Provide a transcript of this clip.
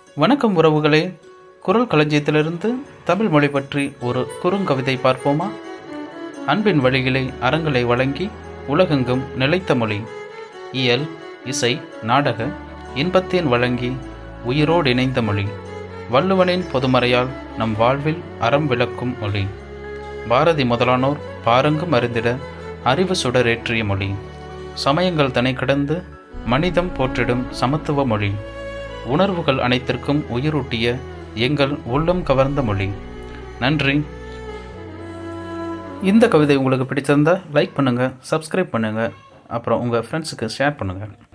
வணக்கம் உறவுகளே குரல் களஞ்சியத்திலிருந்து தமிழ் மொழி பற்றி ஒரு குறுங்கவிதை பார்ப்போமா அன்பின் வழிகளை அறங்களை வழங்கி உலகெங்கும் நிலைத்த மொழி இயல் இசை நாடக இன்பத்தேன் வழங்கி உயிரோடு இணைந்த மொழி வள்ளுவனின் பொதுமறையால் நம் வாழ்வில் அறம் விளக்கும் மொழி பாரதி முதலானோர் பாரங்கும் அறிந்திட அறிவு சுடரேற்றிய மொழி சமயங்கள் தனை கடந்து மனிதம் போற்றிடும் சமத்துவ மொழி உணர்வுகள் அனைத்திற்கும் உயிரூட்டிய எங்கள் உள்ளம் கவர்ந்த மொழி நன்றி இந்த கவிதை உங்களுக்கு பிடிச்சிருந்தா லைக் பண்ணுங்கள் சப்ஸ்கிரைப் பண்ணுங்கள் அப்புறம் உங்கள் ஃப்ரெண்ட்ஸுக்கு ஷேர் பண்ணுங்கள்